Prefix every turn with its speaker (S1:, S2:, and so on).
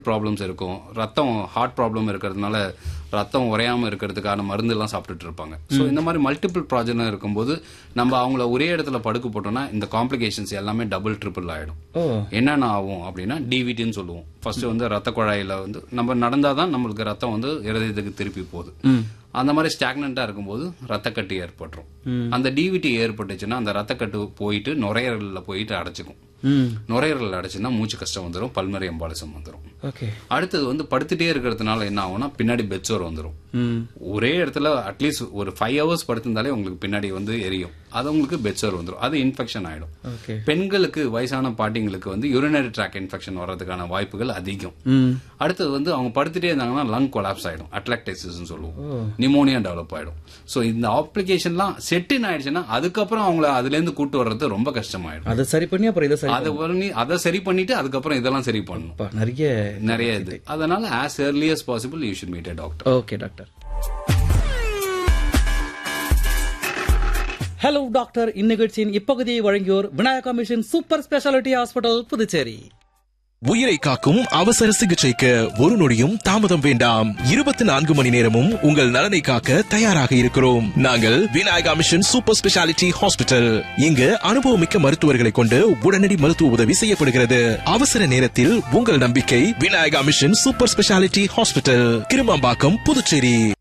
S1: problems இருக்கும் ரத்தம் heart problem இருக்கிறதுனால ரத்தம் உறையாம இருக்கிறதுக்கான மருந்து எல்லாம் சாப்பிட்டுட்டு இருப்பாங்க ஸோ இந்த மாதிரி மல்டிபிள் ப்ராஜனம் இருக்கும்போது நம்ம அவங்கள ஒரே இடத்துல படுக்க போட்டோம்னா இந்த காம்ப்ளிகேஷன்ஸ் எல்லாமே டபுள் ட்ரிபிள் ஆயிடும்
S2: ஓ
S1: என்னென்ன ஆகும் அப்படின்னா டிவிடின்னு சொல்லுவோம் ஃபர்ஸ்ட் வந்து ரத்த குழாயில வந்து நம்ம நடந்தாதான் நம்மளுக்கு ரத்தம் வந்து இருதயத்துக்கு திருப்பி போகுது அந்த மாதிரி ஸ்டாக்னண்டா இருக்கும்போது ரத்தக்கட்டு ஏற்பட்டுரும் அந்த டிவிடி ஏற்பட்டுச்சுன்னா அந்த ரத்தக்கட்டு போயிட்டு நுரையீரல்ல போயிட்டு அடைச்சிக்கும்
S2: ம்
S1: நுரையீரல் அடைச்சுன்னா மூச்சு கஷ்டம் வந்துடும் பல்மரி எம்பாலிசம் வந்துடும்
S2: ஓகே
S1: அடுத்தது வந்து படுத்துட்டே இருக்கிறதுனால என்ன ஆகும்னா பின்னாடி பெட்சோர் வந்துடும்
S2: ம்
S1: ஒரே இடத்துல அட்லீஸ்ட் ஒரு ஃபைவ் ஹவர்ஸ் படுத்திருந்தாலே உங்களுக்கு பின்னாடி வந்து எரியும் அது உங்களுக்கு பெட்சோர் வந்துடும் அது இன்ஃபெக்ஷன் ஆயிடும்
S2: ஓகே
S1: பெண்களுக்கு வயசான பாட்டிங்களுக்கு வந்து யூரினரி ட்ராக் இன்ஃபெக்ஷன் வர்றதுக்கான வாய்ப்புகள் அதிகம்
S2: ம்
S1: அடுத்தது வந்து அவங்க படுத்துட்டே இருந்தாங்கன்னா லங் கொலாப்ஸ் ஆயிடும் அட்லாக்டைசிஸ் சொல்லுவோம் நிமோனியா டெவலப் ஆயிடும் சோ இந்த ஆப்ளிகேஷன்லாம் செட்டின் ஆயிடுச்சுன்னா அதுக்கப்புறம் அவங்கள அதுல இருந்து கூட்டு வர்றது ரொம்ப கஷ்டமாயிடும்
S2: அதை சரி பண்ணி அப்புறம் இதை சரி
S1: அதை பண்ணி அதை சரி பண்ணிட்டு அதுக்கப்புறம் இதெல்லாம் சரி பண்ணணும்
S2: அப்பா, நிறைய
S1: நிறைய இது அதனால as early as possible you should meet a doctor
S2: okay doctor hello doctor இந்நிகழ்ச்சியின் இப்பகுதியை வழங்கியோர் Vinayaka mission super speciality hospital Puducherry
S3: உயிரை காக்கும் அவசர சிகிச்சைக்கு ஒரு நொடியும் தாமதம் வேண்டாம் இருபத்தி நான்கு மணி நேரமும் உங்கள் நலனை காக்க தயாராக இருக்கிறோம் நாங்கள் Vinayaka mission super speciality hospital இங்கு அனுபவமிக்க மருத்துவர்களை கொண்டு உடனடி மருத்துவ உதவி செய்யப்படுகிறது அவசர நேரத்தில் உங்கள் நம்பிக்கை Vinayaka mission super speciality hospital Kirumampakkam Puducherry